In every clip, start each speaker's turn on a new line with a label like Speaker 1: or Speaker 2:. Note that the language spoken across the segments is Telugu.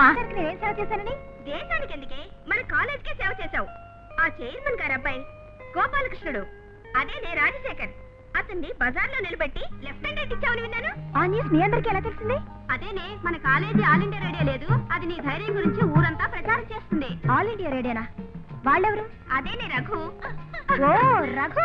Speaker 1: నేనేం సేవ చేశానని దేశానికి ఎందుకే మన కాలేజ్కే సేవ చేశావు ఆ చైర్మన్ గారు అబ్బాయి గోపాలకృష్ణుడు అదే నే రాజశేఖర్ అతన్ని బజార్లో నిలబెట్టి లెఫ్ట్ హ్యాండ్ ఇచ్చావని విన్నాను ఆ న్యూస్ మీ అందరికీ ఎలా తెలిసింది అదేనే మన కాలేజీ ఆల్ ఇండియా రేడియో లేదు అది నీ ధైర్యం గురించి ఊరంతా ప్రచారం చేస్తుంది ఆల్ ఇండియా రేడియోనా వాళ్ళెవరు అదేనే రఘు ఓ రఘు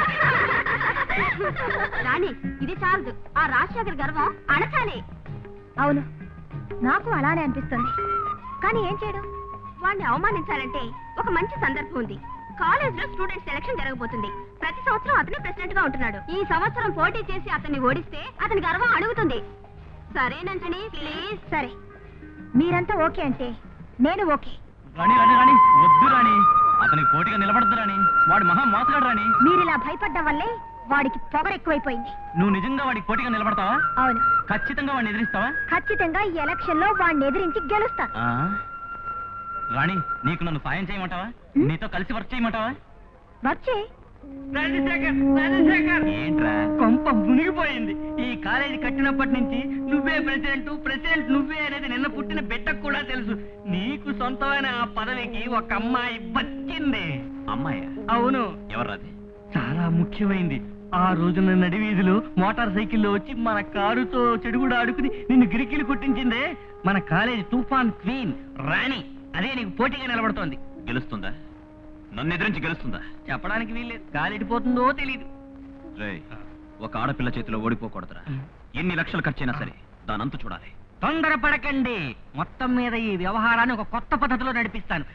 Speaker 1: రాణి ఇది చాలదు ఆ రాజశేఖర్ గర్వం అణచాలి అవును నాకు అలానే అనిపిస్తుంది కానీ ఏం చేయడం వాడిని అవమానించాలంటే ఒక మంచి సందర్భం ఉంది కాలేజ్ లో స్టూడెంట్ సెలక్షన్ జరగబోతుంది ప్రతి సంవత్సరం అతనే ప్రెసిడెంట్ గా ఉంటున్నాడు ఈ సంవత్సరం పోటీ చేసి అతన్ని ఓడిస్తే అతని గర్వం అడుగుతుంది సరేనంటని ప్లీజ్ సరే మీరంతా ఓకే అంటే నేను ఓకే
Speaker 2: రాణి రాణి రాణి వద్దు రాణి అతనికి పోటీగా నిలబడద్దు రాణి వాడు మహా మోసగాడు రాణి
Speaker 1: మీరిలా భయపడ్డం వల్లే వాడికి పొగరు ఎక్కువైపోయింది
Speaker 2: నువ్వు నిజంగా వాడికి పోటీగా నిలబడతావా
Speaker 1: అవును
Speaker 2: ఖచ్చితంగా వాడిని ఎదిరిస్తావా
Speaker 1: ఖచ్చితంగా ఈ ఎలక్షన్ లో వాడిని ఎదిరించి గెలుస్తాను
Speaker 2: ఆ? రాణి నీకు నన్ను సాయం చేయమంటావా నీతో కలిసి వర్క్ చేయమంటావా
Speaker 1: వచ్చే
Speaker 2: ఏంట్రా
Speaker 3: కొంప మునిగిపోయింది ఈ కాలేజీ కట్టినప్పటి నుంచి నువ్వే ప్రెసిడెంట్ ప్రెసిడెంట్ నువ్వే అనేది నిన్న పుట్టిన బిడ్డకు కూడా తెలుసు నీకు సొంతమైన ఆ పదవికి ఒక అమ్మాయి వచ్చింది
Speaker 2: అమ్మాయి
Speaker 3: అవును
Speaker 2: ఎవర్రాది
Speaker 3: చాలా ముఖ్యమైంది ఆ రోజున నడివీధిలో మోటార్ సైకిల్లో వచ్చి మన కారుతో చెడుగుడు ఆడుకుని నిన్ను గిరికిలు కొట్టించిందే మన కాలేజీ తుఫాన్ క్వీన్ రాణి అదే నీకు పోటీగా నిలబడుతోంది
Speaker 2: గెలుస్తుందా నన్ను ఎదిరించి గెలుస్తుందా
Speaker 3: చెప్పడానికి వీల్లేదు కాలిడిపోతుందో తెలియదు
Speaker 2: రేయ్ ఒక ఆడపిల్ల చేతిలో ఓడిపోకూడదురా ఎన్ని లక్షలు ఖర్చైనా సరే దానంతు చూడాలి
Speaker 3: తొందరపడకండి మొత్తం మీద ఈ వ్యవహారాన్ని ఒక కొత్త పద్ధతిలో నడిపిస్తాను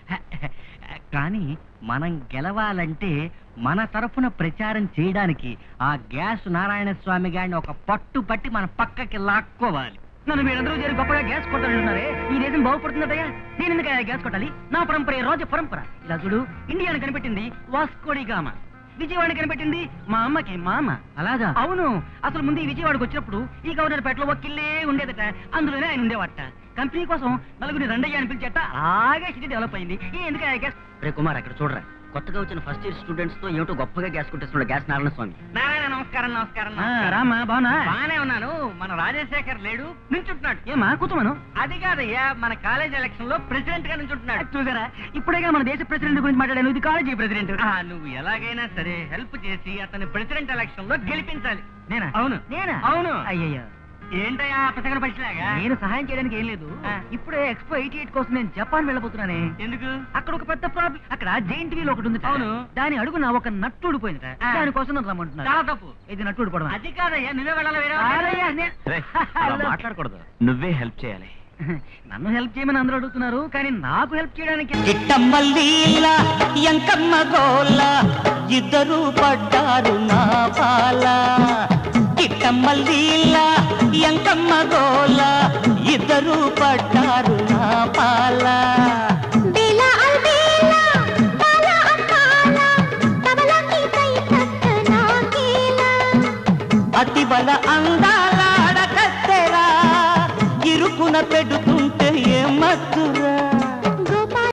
Speaker 3: కానీ మనం గెలవాలంటే మన తరఫున ప్రచారం చేయడానికి ఆ గ్యాస్ నారాయణ స్వామి గారిని ఒక పట్టు పట్టి మన పక్కకి లాక్కోవాలి నన్ను మీరందరూ చేరి గొప్పగా గ్యాస్ కొట్టాలంటున్నారే ఈ దేశం బాగుపడుతుందటయ్యా నేను ఎందుకు గ్యాస్ కొట్టాలి నా పరంపర ఈ రోజు పరంపర ఇలా చూడు ఇండియాని కనిపెట్టింది వాస్కోడిగామ విజయవాడ కనిపెట్టింది మా అమ్మకి మా అమ్మ అలాగా అవును అసలు ముందు ఈ విజయవాడకు వచ్చినప్పుడు ఈ గవర్నర్ పేటలో ఒక కిల్లే ఉండేదట అందులోనే ఆయన ఉండేవాట కంపెనీ కోసం నలుగురిని రెండయ్య అని పిలిచేట అలాగే సిటీ డెవలప్ అయింది ఈ ఎందుకు ఆ గ్యాస్ రే కుమార్ అక్కడ చూడరా కొత్తగా వచ్చిన ఫస్ట్ ఇయర్ స్టూడెంట్స్ తో ఏమిటో గొప్పగా గ్యాస్ కొట్టేస్తున్నాడు గ్యాస్ నారాయణ స్వామి నారాయణ నమస్కారం నమస్కారం రామా బాగున్నా బానే ఉన్నాను మన రాజశేఖర్ లేడు నించుంటున్నాడు ఏమా కూర్చోమను అది కాదయ్యా మన కాలేజ్ ఎలక్షన్ లో ప్రెసిడెంట్ గా నించుంటున్నాడు చూసారా ఇప్పుడేగా మన దేశ ప్రెసిడెంట్ గురించి మాట్లాడాను ఇది కాలేజీ ప్రెసిడెంట్ నువ్వు ఎలాగైనా సరే హెల్ప్ చేసి అతని ప్రెసిడెంట్ ఎలక్షన్ లో గెలిపించాలి నేనా అవును నేనా అవును అయ్యయ్యా ఏంటయ్యా పసగల పక్షిలాగా నేను సహాయం చేయడానికి ఏం లేదు ఇప్పుడే ఎక్స్పో ఎయిటీ ఎయిట్ కోసం నేను జపాన్ వెళ్ళబోతున్నానే ఎందుకు అక్కడ ఒక పెద్ద ప్రాబ్లం అక్కడ జైంట్ వీల్ ఒకటి ఉంది అవును దాని అడుగున ఒక నట్టు ఊడిపోయింది దానికోసం నన్ను రమ్మంటున్నారు చాలా తప్పు ఇది నట్టు ఊడిపోవడం అది కాదయ్యా నువ్వే వెళ్ళాలి
Speaker 2: రేయ్, అలా మాట్లాడకూడదు నువ్వే హెల్ప్ చేయాలి
Speaker 3: నన్ను హెల్ప్ చేయమని అందరూ అడుగుతున్నారు కానీ నాకు హెల్ప్ చేయడానికి
Speaker 4: కిట్టమ్మ లీల ఎంకమ్మ గోల ఇద్దరు పడ్డారు నా పాల కిట్టమ్మ లీల ఎంకమ్మ గోల ఇద్దరు పడ్డారు నా పాల అతి బల అందాల అడకత్తెరా ఇరుకున పెడుతుంటే ఏమత్తురా